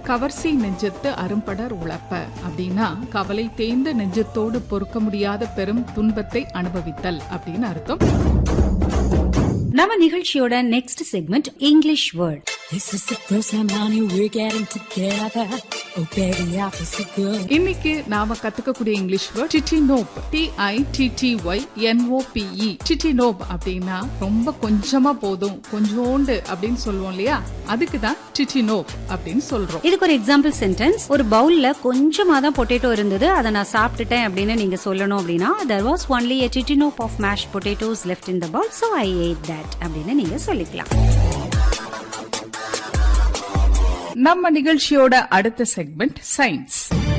கவர்ச்சி நெஞ்சத்து அரும்படர் உழப்ப அப்படின்னா கவலை தேய்ந்த நெஞ்சத்தோடு பொறுக்க முடியாத பெரும் துன்பத்தை அனுபவித்தல் அப்படின்னு அர்த்தம் நம்ம நிகழ்ச்சியோட next segment English word This is the first time, honey, we're getting together. Oh, baby, I feel so good. இன்னைக்கு நாம கத்துக்கக்கூடிய English word ditty nope D I T T Y N O P E ditty nope அப்படின்னா ரொம்ப கொஞ்சமா போதும் கொஞ்சோண்டு அப்படின்னு சொல்லுவோம் இல்லையா அதுக்கு தான் டிட்டி நோப் அப்படின்னு சொல்றோம் இதுக்கு ஒரு எக்ஸாம்பிள் சென்டென்ஸ் ஒரு பவுல்ல கொஞ்சமா தான் பொட்டேட்டோ இருந்தது அதை நான் சாப்பிட்டுட்டேன் அப்படின்னு நீங்க சொல்லணும் அப்படின்னா there was only a titinope of mashed potatoes left in the bowl so I ate that அப்படின்னு நீங்க சொல்லிக்கலாம் நம்ம நிகழ்ச்சியோட அடுத்த செக்மெண்ட் சயின்ஸ்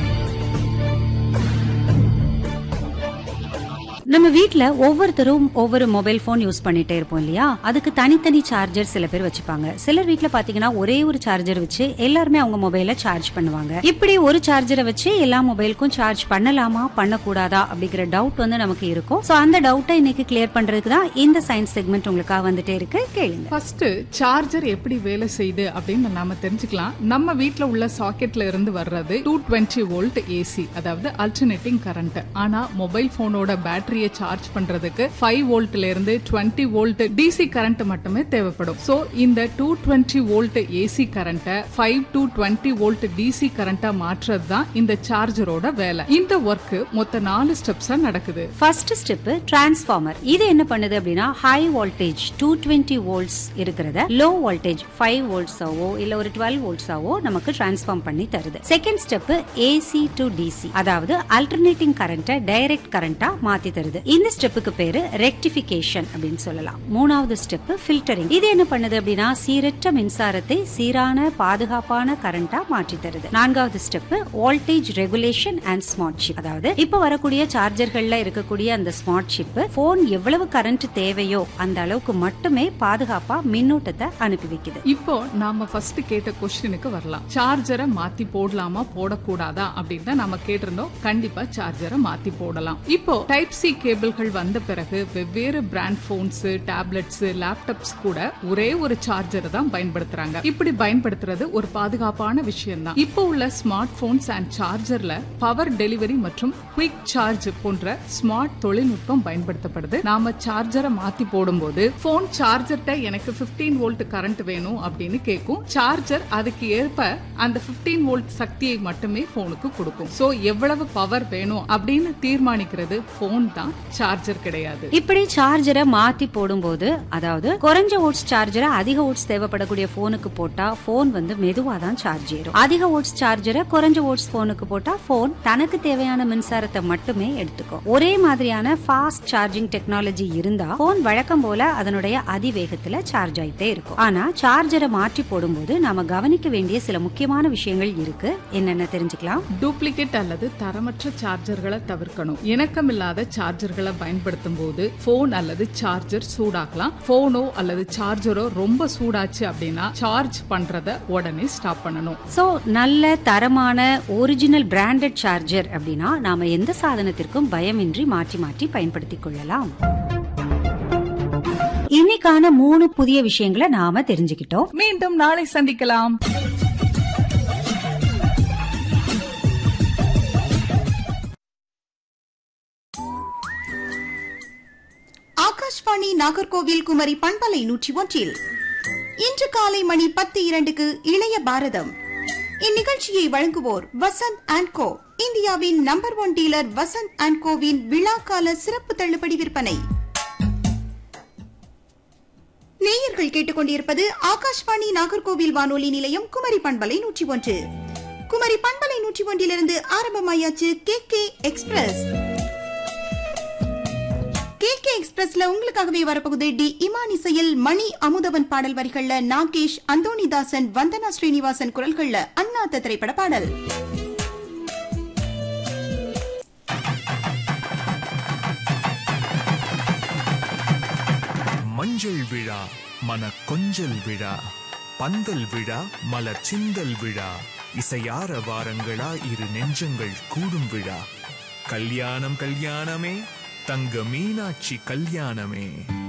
நம்ம வீட்ல ஒவ்வொருத்தரும் ஒவ்வொரு மொபைல் போன் யூஸ் பண்ணிட்டே இருப்போம் இல்லையா அதுக்கு தனித்தனி சார்ஜர் சில பேர் வச்சுப்பாங்க சிலர் வீட்ல பாத்தீங்கன்னா ஒரே ஒரு சார்ஜர் வச்சு எல்லாருமே அவங்க மொபைல சார்ஜ் பண்ணுவாங்க இப்படி ஒரு சார்ஜரை வச்சு எல்லா மொபைலுக்கும் சார்ஜ் பண்ணலாமா பண்ணக்கூடாதா அப்படிங்கிற டவுட் வந்து நமக்கு இருக்கும் சோ அந்த டவுட்டை இன்னைக்கு கிளியர் பண்றதுக்கு தான் இந்த சயின்ஸ் செக்மெண்ட் உங்களுக்காக வந்துட்டே இருக்கு கேளுங்க ஃபர்ஸ்ட் சார்ஜர் எப்படி வேலை செய்யுது அப்படின்னு நாம தெரிஞ்சுக்கலாம் நம்ம வீட்ல உள்ள சாக்கெட்ல இருந்து வர்றது டூ டுவெண்ட்டி வோல்ட் ஏசி அதாவது அல்டர்னேட்டிங் கரண்ட் ஆனா மொபைல் போனோட பேட்டரியை சார்ஜ் பண்றதுக்கு ஃபைவ் வோல்ட்ல இருந்து டுவெண்ட்டி வோல்ட் டிசி கரண்ட் மட்டுமே தேவைப்படும் சோ இந்த டூ டுவெண்ட்டி வோல்ட் ஏசி கரண்ட்டை five to twenty volt DC கரண்டா மாற்றுறது தான் இந்த சார்ஜரோட வேலை இந்த ஒர்க் மொத்த நாலு ஸ்டெப்ஸா நடக்குது ஃபர்ஸ்ட் ஸ்டெப் டிரான்ஸ்ஃபார்மர் இது என்ன பண்ணுது அப்படின்னா high voltage two twenty volts இருக்கிறத லோ வோல்டேஜ் ஃபைவ் வோல்ட்ஸாவோ இல்ல ஒரு டுவெல் வோல்ட்ஸாவோ நமக்கு டிரான்ஸ்ஃபார்ம் பண்ணி தருது second step AC to DC அதாவது அல்டர்னேட்டிங் கரண்ட்டை டைரக்ட் கரண்டா மாத்தி தருது இந்த ஸ்டெப்புக்கு பேரு ரெக்டிபிகேஷன் அப்படின்னு சொல்லலாம் மூணாவது ஸ்டெப் ஃபில்டரிங் இது என்ன பண்ணுது அப்படின்னா சீரற்ற மின்சாரத்தை சீரான பாதுகாப்பான கரண்டா மாற்றி தருது நான்காவது step voltage regulation and smart chip அதாவது இப்ப வரக்கூடிய சார்ஜர்கள்ல இருக்கக்கூடிய அந்த ஸ்மார்ட் ஷிப் போன் எவ்வளவு கரண்ட் தேவையோ அந்த அளவுக்கு மட்டுமே பாதுகாப்பா மின்னூட்டத்தை அனுப்பி வைக்குது இப்போ நாம ஃபர்ஸ்ட் கேட்ட கொஸ்டினுக்கு வரலாம் சார்ஜரை மாத்தி போடலாமா போடக்கூடாதா அப்படின்னு தான் நாம கேட்டிருந்தோம் கண்டிப்பா சார்ஜரை மாத்தி போடலாம் இப்போ டைப் சி கேபிள்கள் வந்த பிறகு வெவ்வேறு பிராண்ட் போன்ஸ் டேப்லெட்ஸ் லேப்டாப்ஸ் கூட ஒரே ஒரு சார்ஜர் தான் பயன்படுத்துறாங்க இப்படி பயன்படுத்துறது ஒரு பாதுகாப்பான விஷயம் தான் இப்போ உள்ள ஸ்மார்ட் போன்ஸ் அண்ட் சார்ஜர்ல பவர் டெலிவரி மற்றும் குயிக் சார்ஜ் போன்ற ஸ்மார்ட் தொழில்நுட்பம் பயன்படுத்தப்படுது நாம சார்ஜரை மாத்தி போடும்போது போன் சார்ஜர்ட்ட எனக்கு 15 வோல்ட் கரண்ட் வேணும் அப்படின்னு கேட்கும் சார்ஜர் அதுக்கு ஏற்ப அந்த 15 வோல்ட் சக்தியை மட்டுமே போனுக்கு கொடுக்கும் சோ எவ்வளவு பவர் வேணும் அப்படின்னு தீர்மானிக்கிறது போன் தான் சார்ஜர் கிடையாது இப்படி சார்ஜரை மாத்தி போடும்போது அதாவது குறைஞ்ச ஓட்ஸ் சார்ஜரை அதிக ஓட்ஸ் தேவைப்படக்கூடிய போனுக்கு போட்டா போன் வந்து மெதுவா தான் சார்ஜ் ஏறும் அதிக ஓட்ஸ் சார்ஜரை குறைஞ்ச ஓட்ஸ் போனுக்கு போட்டா போன் தனக்கு தேவையான மின்சாரத்தை மட்டுமே எடுத்துக்கும் ஒரே மாதிரியான ஃபாஸ்ட் சார்ஜிங் டெக்னாலஜி இருந்தா போன் வழக்கம் போல அதனுடைய அதிவேகத்துல சார்ஜ் ஆயிட்டே இருக்கும் ஆனா சார்ஜரை மாற்றி போடும்போது நாம கவனிக்க வேண்டிய சில முக்கியமான விஷயங்கள் இருக்கு என்னென்ன தெரிஞ்சுக்கலாம் டூப்ளிகேட் அல்லது தரமற்ற சார்ஜர்களை தவிர்க்கணும் இணக்கமில்லாத சார்ஜர்களை பயன்படுத்தும் போது போன் அல்லது சார்ஜர் சூடாகலாம் போனோ அல்லது சார்ஜரோ ரொம்ப சூடாச்சு அப்படின்னா சார்ஜ் பண்றத உடனே ஸ்டாப் பண்ணணும் சோ நல்ல தரமான ஒரிஜினல் பிராண்டட் சார்ஜர் அப்படின்னா நாம எந்த சாதனத்திற்கும் பயமின்றி மாற்றி மாற்றி பயன்படுத்திக் கொள்ளலாம் இன்னைக்கான மூணு புதிய விஷயங்களை நாம தெரிஞ்சுக்கிட்டோம் மீண்டும் நாளை சந்திக்கலாம் ஆகாஷ்வாணி நாகர்கோவில் குமரி பண்பலை நூற்றி ஒன்றில் இன்று காலை மணி பத்து இரண்டுக்கு இளைய பாரதம் இந்நிகழ்ச்சியை வழங்குவோர் வசந்த் அண்ட் கோ இந்தியாவின் number one dealer Vasanth and கோவின் விழாக்கால சிறப்பு தள்ளுபடி விற்பனை நேயர்கள் கேட்டுக்கொண்டிருப்பது ஆகாஷ்வாணி நாகர்கோவில் வானொலி நிலையம் குமரி பண்பலை நூற்றி ஒன்று குமரி பண்பலை நூற்றி ஒன்றிலிருந்து ஆரம்பமாயாச்சு K K express K K எக்ஸ்பிரஸ்ல உங்களுக்காகவே வரப்போகுது டி இமான் இசையில் மணி அமுதவன் பாடல் வரிகள்ல நாகேஷ் அந்தோணிதாசன் வந்தனா ஸ்ரீனிவாசன் குரல்கள்ல அண்ணாத்த திரைப்பட பாடல் மஞ்சள் விழா மன கொஞ்சல் விழா பந்தல் விழா மலர் சிந்தல் விழா இசையார வாரங்களா இரு நெஞ்சங்கள் கூடும் விழா கல்யாணம் கல்யாணமே தங்க மீனாட்சி கல்யாணமே